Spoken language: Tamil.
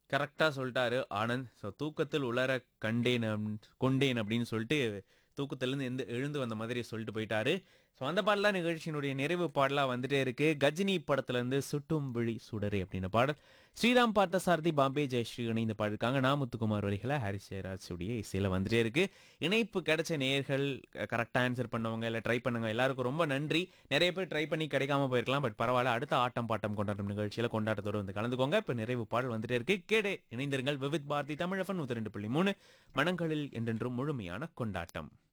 கரெக்டாக சொல்லிட்டாரு ஆனந்த் ஸோ தூக்கத்தில் உளர கண்டேன் அப்~ கொண்டேன் அப்படின்னு சொல்லிட்டு தூக்கத்திலேருந்து எந்த எழுந்து வந்த மாதிரி சொல்லிட்டு போயிட்டாரு ஸோ அந்த பாடலாம் நிகழ்ச்சியினுடைய நிறைவு பாடலாக வந்துட்டே இருக்கு கஜினி படத்துலேருந்து சுட்டும் விழி சுடரே அப்படின்ற பாடல் ஸ்ரீராம் பார்த்தசாரதி பாம்பே ஜெயஸ்ரீ இணைந்து பாடிருக்காங்க நான் முத்துக்குமார் வரிகளை ஹாரிஸ் ஜெயராஜுடைய இசையில் வந்துட்டே இருக்கு இணைப்பு கிடைச்ச நேயர்கள் கரெக்டாக ஆன்சர் பண்ணவங்க இல்லை ட்ரை பண்ணவங்க எல்லாருக்கும் ரொம்ப நன்றி நிறைய பேர் ட்ரை பண்ணி கிடைக்காம போயிருக்கலாம் பட் பரவாயில்ல அடுத்த ஆட்டம் பாட்டம் கொண்டாட்டம் நிகழ்ச்சியில் கொண்டாட்டத்தோடு வந்து கலந்துக்கோங்க இப்போ நிறைவு பாடல் வந்துட்டே இருக்கு கேடே இணைந்திருங்கள் விவித் பாரதி தமிழஃபன் நூற்றி ரெண்டு புள்ளி மூணு மனங்களில் என்றென்றும் முழுமையான கொண்டாட்டம்